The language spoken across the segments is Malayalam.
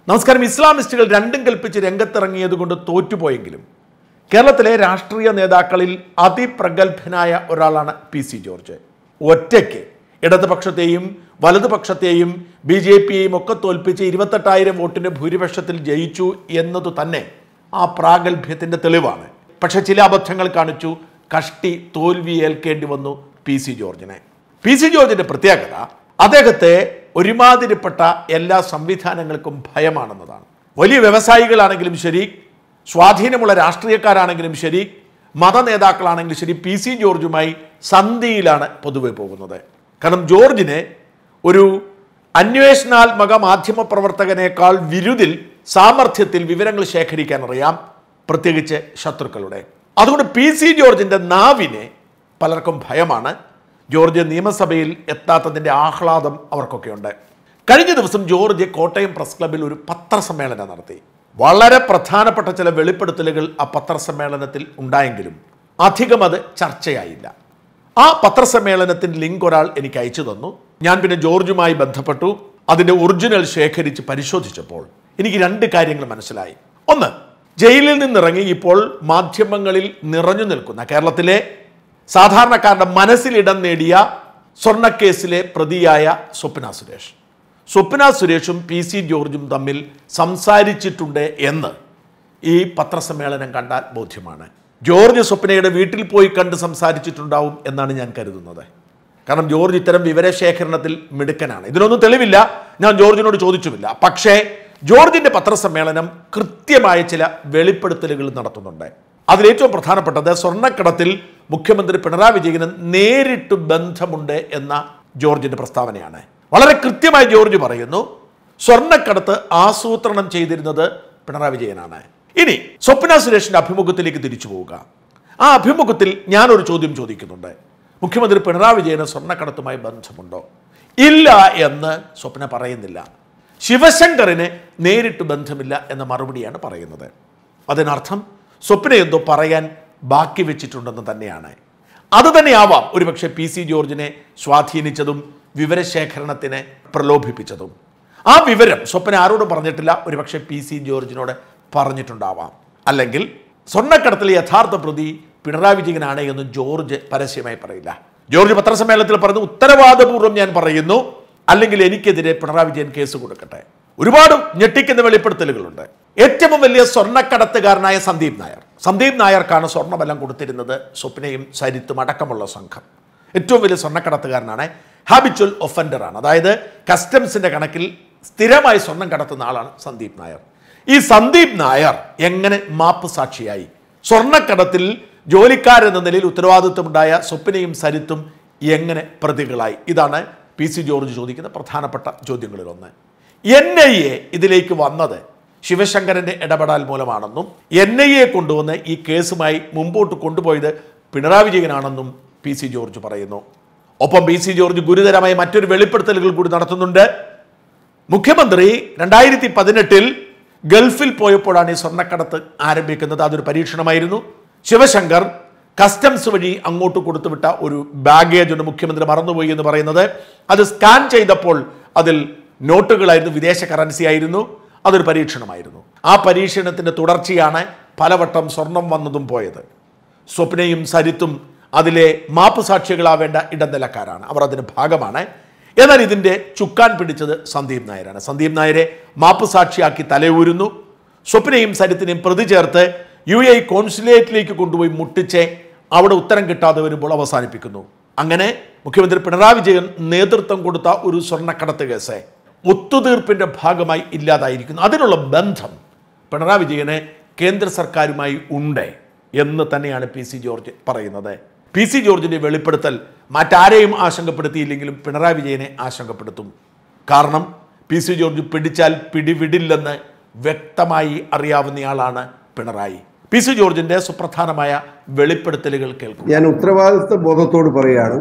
നമസ്കാരം ഇസ്ലാമിസ്റ്റുകൾ രണ്ടും കൽപ്പിച്ച് രംഗത്തിറങ്ങിയതുകൊണ്ട് തോറ്റുപോയെങ്കിലും കേരളത്തിലെ രാഷ്ട്രീയ നേതാക്കളിൽ അതിപ്രഗത്ഭനായ ഒരാളാണ് പി സി ജോർജ് ഒറ്റയ്ക്ക് ഇടതുപക്ഷത്തെയും വലതുപക്ഷത്തെയും ബി ജെ പിയെയും ഒക്കെ തോൽപ്പിച്ച് ഇരുപത്തെട്ടായിരം വോട്ടിന്റെ ഭൂരിപക്ഷത്തിൽ ജയിച്ചു എന്നതു തന്നെ ആ പ്രാഗൽഭ്യത്തിന്റെ തെളിവാണ് പക്ഷെ ചില അബദ്ധങ്ങൾ കാണിച്ചു കഷ്ടി തോൽവി ഏൽക്കേണ്ടി വന്നു പി സി ജോർജിനെ പി സി ജോർജിന്റെ പ്രത്യേകത അദ്ദേഹത്തെ ഒരുമാതിരിപ്പെട്ട എല്ലാ സംവിധാനങ്ങൾക്കും ഭയമാണെന്നതാണ് വലിയ വ്യവസായികളാണെങ്കിലും ശരി സ്വാധീനമുള്ള രാഷ്ട്രീയക്കാരാണെങ്കിലും ശരി മത നേതാക്കളാണെങ്കിലും ശരി പി സി ജോർജുമായി സന്ധിയിലാണ് പൊതുവെ പോകുന്നത് കാരണം ജോർജിനെ ഒരു അന്വേഷണാത്മക മാധ്യമ പ്രവർത്തകനേക്കാൾ വിരുദിൽ സാമർഥ്യത്തിൽ വിവരങ്ങൾ ശേഖരിക്കാൻ അറിയാം പ്രത്യേകിച്ച് ശത്രുക്കളുടെ അതുകൊണ്ട് പി സി ജോർജിന്റെ നാവിനെ പലർക്കും ഭയമാണ് ജോർജ് നിയമസഭയിൽ എത്താത്തതിന്റെ ആഹ്ലാദം അവർക്കൊക്കെ ഉണ്ട് കഴിഞ്ഞ ദിവസം ജോർജ് കോട്ടയം പ്രസ് ക്ലബിൽ ഒരു പത്രസമ്മേളനം നടത്തി വളരെ പ്രധാനപ്പെട്ട ചില വെളിപ്പെടുത്തലുകൾ ആ പത്രസമ്മേളനത്തിൽ ഉണ്ടായെങ്കിലും അധികം അത് ചർച്ചയായില്ല ആ പത്രസമ്മേളനത്തിന്റെ ലിങ്ക് ഒരാൾ എനിക്ക് അയച്ചു തന്നു ഞാൻ പിന്നെ ജോർജുമായി ബന്ധപ്പെട്ടു അതിന്റെ ഒറിജിനൽ ശേഖരിച്ച് പരിശോധിച്ചപ്പോൾ എനിക്ക് രണ്ട് കാര്യങ്ങൾ മനസ്സിലായി ഒന്ന് ജയിലിൽ നിന്നിറങ്ങി ഇപ്പോൾ മാധ്യമങ്ങളിൽ നിറഞ്ഞു നിൽക്കുന്ന കേരളത്തിലെ സാധാരണക്കാരുടെ മനസ്സിലിടം നേടിയ സ്വർണ്ണക്കേസിലെ പ്രതിയായ സ്വപ്ന സുരേഷ് സ്വപ്ന സുരേഷും പി സി ജോർജും തമ്മിൽ സംസാരിച്ചിട്ടുണ്ട് എന്ന് ഈ പത്രസമ്മേളനം കണ്ടാൽ ബോധ്യമാണ് ജോർജ് സ്വപ്നയുടെ വീട്ടിൽ പോയി കണ്ട് സംസാരിച്ചിട്ടുണ്ടാവും എന്നാണ് ഞാൻ കരുതുന്നത് കാരണം ജോർജ് ഇത്തരം വിവരശേഖരണത്തിൽ മിടുക്കനാണ് ഇതിനൊന്നും തെളിവില്ല ഞാൻ ജോർജിനോട് ചോദിച്ചുമില്ല പക്ഷേ ജോർജിന്റെ പത്രസമ്മേളനം കൃത്യമായ ചില വെളിപ്പെടുത്തലുകൾ നടത്തുന്നുണ്ട് അതിലേറ്റവും പ്രധാനപ്പെട്ടത് സ്വർണ്ണക്കടത്തിൽ മുഖ്യമന്ത്രി പിണറായി വിജയന് നേരിട്ട് ബന്ധമുണ്ട് എന്ന ജോർജിന്റെ പ്രസ്താവനയാണ് വളരെ കൃത്യമായി ജോർജ് പറയുന്നു സ്വർണ്ണക്കടത്ത് ആസൂത്രണം ചെയ്തിരുന്നത് പിണറായി വിജയനാണ് ഇനി സ്വപ്ന സുരേഷിന്റെ അഭിമുഖത്തിലേക്ക് തിരിച്ചു പോവുക ആ അഭിമുഖത്തിൽ ഞാനൊരു ചോദ്യം ചോദിക്കുന്നുണ്ട് മുഖ്യമന്ത്രി പിണറായി വിജയന് സ്വർണ്ണക്കടത്തുമായി ബന്ധമുണ്ടോ ഇല്ല എന്ന് സ്വപ്ന പറയുന്നില്ല ശിവശങ്കറിന് നേരിട്ട് ബന്ധമില്ല എന്ന മറുപടിയാണ് പറയുന്നത് അതിനർത്ഥം സ്വപ്ന എന്തോ പറയാൻ ബാക്കി വെച്ചിട്ടുണ്ടെന്ന് തന്നെയാണ് അത് തന്നെയാവാം ഒരുപക്ഷെ പി സി ജോർജിനെ സ്വാധീനിച്ചതും വിവരശേഖരണത്തിന് പ്രലോഭിപ്പിച്ചതും ആ വിവരം സ്വപ്ന ആരോടും പറഞ്ഞിട്ടില്ല ഒരുപക്ഷെ പി സി ജോർജിനോട് പറഞ്ഞിട്ടുണ്ടാവാം അല്ലെങ്കിൽ സ്വർണ്ണക്കടത്തിലെ യഥാർത്ഥ പ്രതി പിണറായി വിജയനാണ് എന്ന് ജോർജ് പരസ്യമായി പറയില്ല ജോർജ് പത്രസമ്മേളനത്തിൽ പറഞ്ഞു ഉത്തരവാദപൂർവ്വം ഞാൻ പറയുന്നു അല്ലെങ്കിൽ എനിക്കെതിരെ പിണറായി വിജയൻ കേസ് കൊടുക്കട്ടെ ഒരുപാട് ഞെട്ടിക്കുന്ന വെളിപ്പെടുത്തലുകളുണ്ട് ഏറ്റവും വലിയ സ്വർണ്ണക്കടത്തുകാരനായ സന്ദീപ് നായർ സന്ദീപ് നായർക്കാണ് സ്വർണ്ണമെല്ലാം കൊടുത്തിരുന്നത് സ്വപ്നയും സരിത്തും അടക്കമുള്ള സംഘം ഏറ്റവും വലിയ സ്വർണ്ണക്കടത്തുകാരനാണ് ഹാബിച്വൽ ഒഫൻഡറാണ് അതായത് കസ്റ്റംസിന്റെ കണക്കിൽ സ്ഥിരമായി സ്വർണം കടത്തുന്ന ആളാണ് സന്ദീപ് നായർ ഈ സന്ദീപ് നായർ എങ്ങനെ മാപ്പ് സാക്ഷിയായി സ്വർണ്ണക്കടത്തിൽ ജോലിക്കാരെന്ന നിലയിൽ ഉത്തരവാദിത്വമുണ്ടായ സ്വപ്നയും സരിത്തും എങ്ങനെ പ്രതികളായി ഇതാണ് പി സി ജോർജ് ചോദിക്കുന്ന പ്രധാനപ്പെട്ട ചോദ്യങ്ങളിൽ ഒന്ന് എൻ ഐ എ ഇതിലേക്ക് വന്നത് ശിവശങ്കരന്റെ ഇടപെടൽ മൂലമാണെന്നും എൻ ഐ എ കൊണ്ടുവന്ന് ഈ കേസുമായി മുമ്പോട്ട് കൊണ്ടുപോയത് പിണറായി വിജയനാണെന്നും പി സി ജോർജ് പറയുന്നു ഒപ്പം പി സി ജോർജ് ഗുരുതരമായ മറ്റൊരു വെളിപ്പെടുത്തലുകൾ കൂടി നടത്തുന്നുണ്ട് മുഖ്യമന്ത്രി രണ്ടായിരത്തി പതിനെട്ടിൽ ഗൾഫിൽ പോയപ്പോഴാണ് ഈ സ്വർണ്ണക്കടത്ത് ആരംഭിക്കുന്നത് അതൊരു പരീക്ഷണമായിരുന്നു ശിവശങ്കർ കസ്റ്റംസ് വഴി അങ്ങോട്ട് കൊടുത്തുവിട്ട ഒരു ബാഗേജ് ഉണ്ട് മുഖ്യമന്ത്രി മറന്നുപോയി എന്ന് പറയുന്നത് അത് സ്കാൻ ചെയ്തപ്പോൾ അതിൽ നോട്ടുകളായിരുന്നു വിദേശ കറൻസി ആയിരുന്നു അതൊരു പരീക്ഷണമായിരുന്നു ആ പരീക്ഷണത്തിന്റെ തുടർച്ചയാണ് പലവട്ടം സ്വർണം വന്നതും പോയത് സ്വപ്നയും സരിത്തും അതിലെ മാപ്പ് സാക്ഷികളാവേണ്ട ഇടനിലക്കാരാണ് അവർ അതിന് ഭാഗമാണ് എന്നാൽ ഇതിൻ്റെ ചുക്കാൻ പിടിച്ചത് സന്ദീപ് നായരാണ് സന്ദീപ് നായരെ മാപ്പ് സാക്ഷിയാക്കി തലയൂരുന്നു സ്വപ്നയും സരിത്തിനെയും പ്രതി ചേർത്ത് യു എ കോൺസുലേറ്റിലേക്ക് കൊണ്ടുപോയി മുട്ടിച്ച് അവിടെ ഉത്തരം കിട്ടാതെ വരുമ്പോൾ അവസാനിപ്പിക്കുന്നു അങ്ങനെ മുഖ്യമന്ത്രി പിണറായി വിജയൻ നേതൃത്വം കൊടുത്ത ഒരു സ്വർണ്ണക്കടത്ത് കേസ് ഒത്തുതീർപ്പിന്റെ ഭാഗമായി ഇല്ലാതായിരിക്കുന്നു അതിനുള്ള ബന്ധം പിണറായി വിജയന് കേന്ദ്ര സർക്കാരുമായി ഉണ്ട് എന്ന് തന്നെയാണ് പി സി ജോർജ് പറയുന്നത് പി സി ജോർജിന്റെ വെളിപ്പെടുത്തൽ മറ്റാരെയും ആശങ്കപ്പെടുത്തിയില്ലെങ്കിലും പിണറായി വിജയനെ ആശങ്കപ്പെടുത്തും കാരണം പി സി ജോർജ് പിടിച്ചാൽ പിടിവിടില്ലെന്ന് വ്യക്തമായി അറിയാവുന്നയാളാണ് പിണറായി പി സി ജോർജിന്റെ സുപ്രധാനമായ വെളിപ്പെടുത്തലുകൾ കേൾക്കും ഞാൻ ഉത്തരവാദിത്വ ബോധത്തോട് പറയുകയാണ്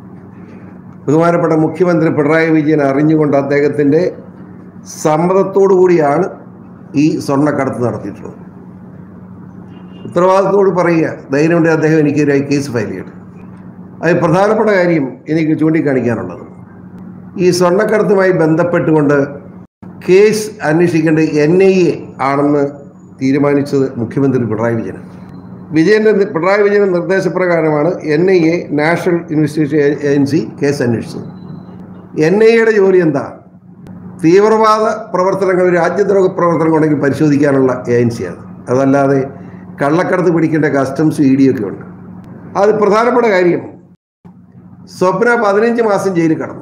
ബഹുമാനപ്പെട്ട മുഖ്യമന്ത്രി പിണറായി വിജയൻ അറിഞ്ഞുകൊണ്ട് അദ്ദേഹത്തിൻ്റെ സമ്മതത്തോടു കൂടിയാണ് ഈ സ്വർണ്ണക്കടത്ത് നടത്തിയിട്ടുള്ളത് ഉത്തരവാദിത്തത്തോട് പറയുക ധൈര്യമുണ്ടെങ്കിൽ അദ്ദേഹം എനിക്കെതിരായി കേസ് ഫയൽ ചെയ്യട്ടെ അതിൽ പ്രധാനപ്പെട്ട കാര്യം എനിക്ക് ചൂണ്ടിക്കാണിക്കാനുള്ളത് ഈ സ്വർണ്ണക്കടത്തുമായി ബന്ധപ്പെട്ടുകൊണ്ട് കേസ് അന്വേഷിക്കേണ്ടത് എൻ ഐ എ ആണെന്ന് തീരുമാനിച്ചത് മുഖ്യമന്ത്രി പിണറായി വിജയനാണ് വിജയന്റെ നി- പിണറായി വിജയന്റെ നിർദ്ദേശപ്രകാരമാണ് N I A national investigation agency case അന്വേഷിച്ചത് എൻ ഐ എയുടെ ജോലി എന്താ തീവ്രവാദ പ്രവർത്തനങ്ങൾ രാജ്യദ്രോഹ പ്രവർത്തനങ്ങൾ ഉണ്ടെങ്കിൽ പരിശോധിക്കാനുള്ള ഏജൻസിയാണ് അതല്ലാതെ കള്ളക്കടത്ത് പിടിക്കേണ്ട കസ്റ്റംസ് ഇ ഡി ഒക്കെ ഉണ്ട് അത് പ്രധാനപ്പെട്ട കാര്യം സ്വപ്ന പതിനഞ്ച് മാസം ജയിലിൽ കടന്നു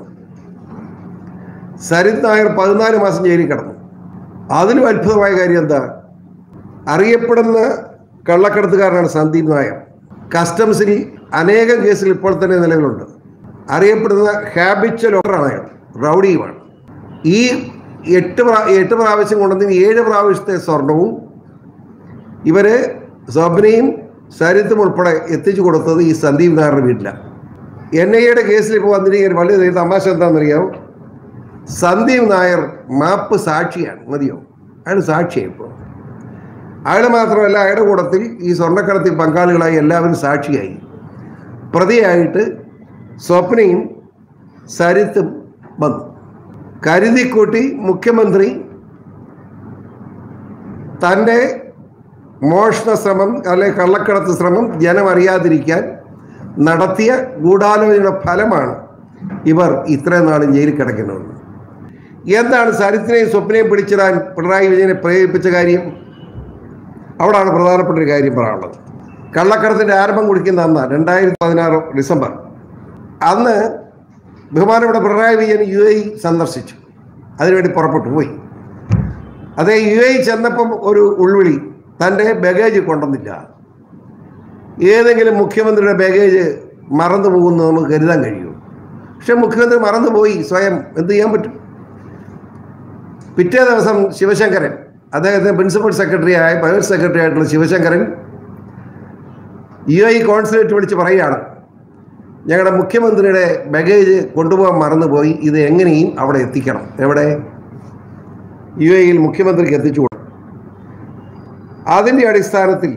സരിത് നായർ പതിനാല് മാസം ജയിലിൽ കടന്നു അതിലും അത്ഭുതമായ കാര്യം എന്താ അറിയപ്പെടുന്ന കള്ളക്കടത്തുകാരനാണ് സന്ദീപ് നായർ കസ്റ്റംസിൽ അനേകം കേസിൽ ഇപ്പോൾ തന്നെ നിലവിലുണ്ട് അറിയപ്പെടുന്ന ഹാബിച്വൽ ഓഫറാണ് അയാൾ റൗഡിയുമാണ് ഈ എട്ട് പ്രാ എട്ട് പ്രാവശ്യം കൊണ്ടുവന്ന് ഏഴ് പ്രാവശ്യത്തെ സ്വർണവും ഇവര് സ്വപ്നയും സരിത്തും ഉൾപ്പെടെ എത്തിച്ചു കൊടുത്തത് ഈ സന്ദീപ് നായരുടെ വീട്ടിലാണ് എൻ ഐ എയുടെ കേസിൽ ഇപ്പോൾ വന്നിരിക്കുന്ന വലിയ തമാശ എന്താണെന്നറിയാമോ സന്ദീപ് നായർ മാപ്പ് സാക്ഷിയാണ് മതിയോ അയാൾ സാക്ഷിയാണ് ഇപ്പോൾ അയാൾ മാത്രമല്ല അയാളുടെ കൂട്ടത്തിൽ ഈ സ്വർണ്ണക്കടത്തിൽ പങ്കാളികളായി എല്ലാവരും സാക്ഷിയായി പ്രതിയായിട്ട് സ്വപ്നയും സരിത്തും വന്നു കരുതിക്കൂട്ടി മുഖ്യമന്ത്രി തൻ്റെ മോഷണ ശ്രമം അല്ലെ കള്ളക്കടത്ത് ശ്രമം ജനം അറിയാതിരിക്കാൻ നടത്തിയ ഗൂഢാലോചനയുടെ ഫലമാണ് ഇവർ ഇത്രയും നാളും ജയിലിൽ കിടക്കുന്നത് എന്താണ് സരിത്തിനെയും സ്വപ്നയും പിടിച്ചിടാൻ പിണറായി വിജയനെ പ്രേരിപ്പിച്ച കാര്യം അവിടാണ് പ്രധാനപ്പെട്ട ഒരു കാര്യം പറയാനുള്ളത് കള്ളക്കടത്തിൻ്റെ ആരംഭം കുടിക്കുന്ന അന്ന് രണ്ടായിരത്തി പതിനാറ് ഡിസംബർ അന്ന് ബഹുമാനപ്പെട്ട പിണറായി വിജയൻ യു എ സന്ദർശിച്ചു അതിനുവേണ്ടി പുറപ്പെട്ടു പോയി അതേ യു എ ചെന്നപ്പം ഒരു ഉൾവിളി തൻ്റെ ബഗേജ് കൊണ്ടുവന്നില്ല ഏതെങ്കിലും മുഖ്യമന്ത്രിയുടെ ബാഗേജ് മറന്നു പോകുന്നു നമുക്ക് കരുതാൻ കഴിയും പക്ഷെ മുഖ്യമന്ത്രി മറന്നുപോയി സ്വയം എന്ത് ചെയ്യാൻ പറ്റും പിറ്റേ ദിവസം ശിവശങ്കരൻ അദ്ദേഹത്തിന് പ്രിൻസിപ്പൽ സെക്രട്ടറി ആയ പ്രൈവറ്റ് സെക്രട്ടറി ആയിട്ടുള്ള ശിവശങ്കരൻ യു ഐ കോൺസുലേറ്റ് വിളിച്ച് പറയുകയാണ് ഞങ്ങളുടെ മുഖ്യമന്ത്രിയുടെ ബാഗേജ് കൊണ്ടുപോകാൻ മറന്നുപോയി ഇത് എങ്ങനെയും അവിടെ എത്തിക്കണം എവിടെ യു എയിൽ മുഖ്യമന്ത്രിക്ക് എത്തിച്ചു കൊടുക്കും അതിൻ്റെ അടിസ്ഥാനത്തിൽ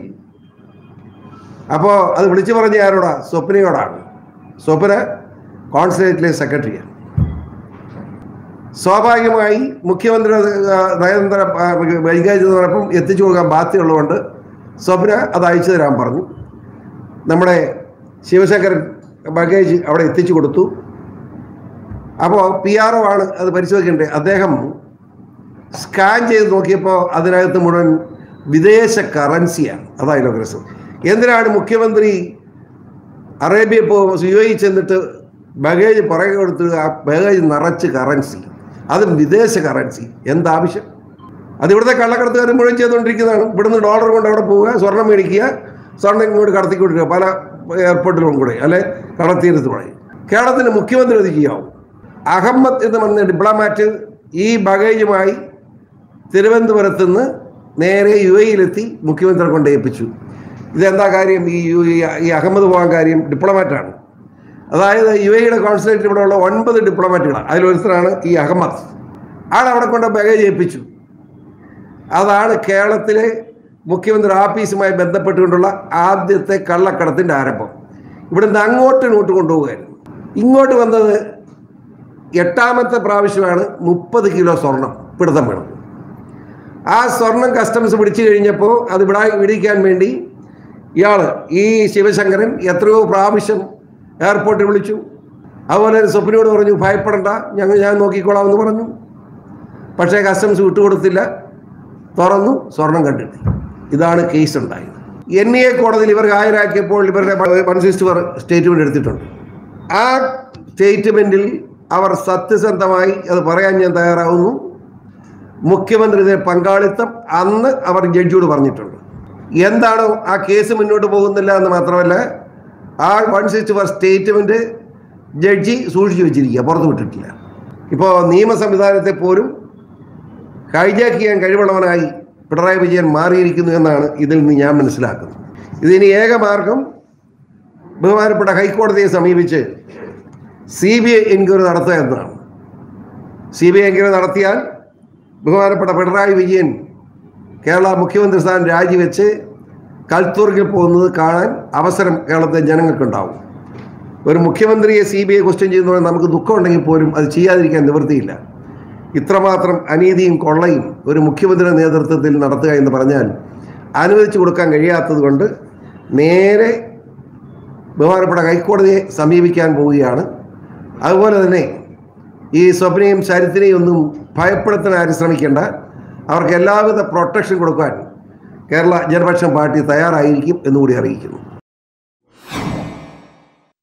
അപ്പോൾ അത് വിളിച്ചു പറഞ്ഞ ആരോടാ സ്വപ്നയോടാണ് സ്വപ്ന കോൺസുലേറ്റിലെ സെക്രട്ടറിയാണ് സ്വാഭാവികമായി മുഖ്യമന്ത്രി ആ, നയതന്ത്ര ആ, വൈകാരിക എന്ന് പറഞ്ഞപ്പം എത്തിച്ചു കൊടുക്കാൻ ബാധ്യതയുള്ളതുകൊണ്ട് സ്വപ്ന അത് അയച്ചു തരാൻ പറഞ്ഞു നമ്മുടെ ശിവശങ്കരൻ ബഗേജ് അവിടെ എത്തിച്ചു കൊടുത്തു അപ്പോൾ പി ആർ ഒ ആണ് അത് പരിശോധിക്കേണ്ടത് അദ്ദേഹം സ്കാൻ ചെയ്ത് നോക്കിയപ്പോൾ അതിനകത്ത് മുഴുവൻ വിദേശ കറൻസിയാണ് അതായത് രസം എന്തിനാണ് മുഖ്യമന്ത്രി അറേബ്യ ഇപ്പോൾ യു എ ചെന്നിട്ട് ബഗേജ് പുറകെ കൊടുത്ത് ആ ബഗേജ് നിറച്ച് കറൻസി അതും വിദേശ കറൻസി എന്താവശ്യം അത് ഇവിടുത്തെ കള്ളക്കടത്തുകാർ മുഴുവൻ ചെയ്തുകൊണ്ടിരിക്കുന്നതാണ് ഇവിടുന്ന് ഡോളർ കൊണ്ട് അവിടെ പോവുക സ്വർണം മേടിക്കുക സ്വർണം ഇങ്ങോട്ട് കടത്തിക്കൊണ്ടിരിക്കുക പല എയർപോർട്ടിലും കൂടെ അല്ലെ കടത്തീരത്ത് കൂടെ കേരളത്തിന് മുഖ്യമന്ത്രി അത് ചെയ്യാവും അഹമ്മദ് എന്ന് പറഞ്ഞ ഡിപ്ലോമാറ്റ് ഈ ബഗേജുമായി തിരുവനന്തപുരത്ത് നിന്ന് നേരെ യു എയിലെത്തി മുഖ്യമന്ത്രി കൊണ്ട് ഏൽപ്പിച്ചു ഇതെന്താ കാര്യം ഈ യു ഈ അഹമ്മദ് പോകാൻ കാര്യം ഡിപ്ലോമാറ്റാണ് അതായത് യു എയുടെ കോൺസുലേറ്റ് ഇവിടെ ഉള്ള ഒൻപത് ഡിപ്ലോമാറ്റുകളാണ് അതിലൊരുത്തരാണ് ഈ അഹമ്മദ് ആൾ അവിടെ കൊണ്ട് ബഗേജ് ഏൽപ്പിച്ചു അതാണ് കേരളത്തിലെ മുഖ്യമന്ത്രി ആഫീസുമായി ബന്ധപ്പെട്ടുകൊണ്ടുള്ള ആദ്യത്തെ കള്ളക്കടത്തിൻ്റെ ആരംഭം ഇവിടുന്ന് അങ്ങോട്ട് ഇങ്ങോട്ട് കൊണ്ടുപോകുമായിരുന്നു ഇങ്ങോട്ട് വന്നത് എട്ടാമത്തെ പ്രാവശ്യമാണ് മുപ്പത് കിലോ സ്വർണം പിടുത്തം വീണത് ആ സ്വർണം കസ്റ്റംസ് പിടിച്ചു കഴിഞ്ഞപ്പോൾ അത് വിടാ വിടിക്കാൻ വേണ്ടി ഇയാൾ ഈ ശിവശങ്കരൻ എത്രയോ പ്രാവശ്യം എയർപോർട്ടിൽ വിളിച്ചു അതുപോലെ സ്വപ്നയോട് പറഞ്ഞു ഭയപ്പെടണ്ട ഞങ്ങൾ ഞാൻ നോക്കിക്കോളാം എന്ന് പറഞ്ഞു പക്ഷേ കസ്റ്റംസ് വിട്ടുകൊടുത്തില്ല തുറന്നു സ്വർണം കണ്ടിട്ട് ഇതാണ് കേസ് ഉണ്ടായത് എൻ ഐ എ കോടതിയിൽ ഇവർ ഹാജരാക്കിയപ്പോൾ ഇവരുടെ വൺ സിക്സ്റ്റി ഫോർ സ്റ്റേറ്റ്മെന്റ് എടുത്തിട്ടുണ്ട് ആ സ്റ്റേറ്റ്മെന്റിൽ അവർ സത്യസന്ധമായി അത് പറയാൻ ഞാൻ തയ്യാറാവുന്നു മുഖ്യമന്ത്രിയുടെ പങ്കാളിത്തം അന്ന് അവർ ജഡ്ജിയോട് പറഞ്ഞിട്ടുണ്ട് എന്താണോ ആ കേസ് മുന്നോട്ട് പോകുന്നില്ല എന്ന് മാത്രമല്ല ആ one sixty four statement judge സൂക്ഷിച്ചു വെച്ചിരിക്കുക പുറത്തു വിട്ടിട്ടില്ല ഇപ്പോൾ നിയമ സംവിധാനത്തെ പോലും ഹൈജാക്ക് ചെയ്യാൻ കഴിവുള്ളവനായി പിണറായി വിജയൻ മാറിയിരിക്കുന്നു എന്നാണ് ഇതിൽ നിന്ന് ഞാൻ മനസ്സിലാക്കുന്നത് ഇതിന് ഏക മാർഗം ബഹുമാനപ്പെട്ട ഹൈക്കോടതിയെ സമീപിച്ച് സി ബി ഐ എൻക്വയറി നടത്തുക എന്നതാണ് സി ബി ഐ എൻക്വയറി നടത്തിയാൽ ബഹുമാനപ്പെട്ട പിണറായി വിജയൻ കേരള മുഖ്യമന്ത്രി സ്ഥാനം രാജിവെച്ച് കൽത്തൂർക്കിൽ പോകുന്നത് കാണാൻ അവസരം കേരളത്തിലെ ജനങ്ങൾക്കുണ്ടാവും ഒരു മുഖ്യമന്ത്രിയെ സി ബി ഐ ക്വസ്റ്റ്യൻ ചെയ്യുന്നതുകൊണ്ട് നമുക്ക് ദുഃഖമുണ്ടെങ്കിൽ പോലും അത് ചെയ്യാതിരിക്കാൻ നിവൃത്തിയില്ല ഇത്രമാത്രം അനീതിയും കൊള്ളയും ഒരു മുഖ്യമന്ത്രിയുടെ നേതൃത്വത്തിൽ നടത്തുക എന്ന് പറഞ്ഞാൽ അനുവദിച്ചു കൊടുക്കാൻ കഴിയാത്തത് കൊണ്ട് നേരെ ബഹുമാനപ്പെട്ട ഹൈക്കോടതിയെ സമീപിക്കാൻ പോവുകയാണ് അതുപോലെ തന്നെ ഈ സ്വപ്നയും ചരിത്രയും ഒന്നും ഭയപ്പെടുത്താൻ ആരും ശ്രമിക്കേണ്ട അവർക്ക് എല്ലാവിധ പ്രൊട്ടക്ഷൻ കൊടുക്കാൻ കേരള ജനപക്ഷം പാർട്ടി തയ്യാറായിരിക്കും എന്നുകൂടി അറിയിക്കുന്നു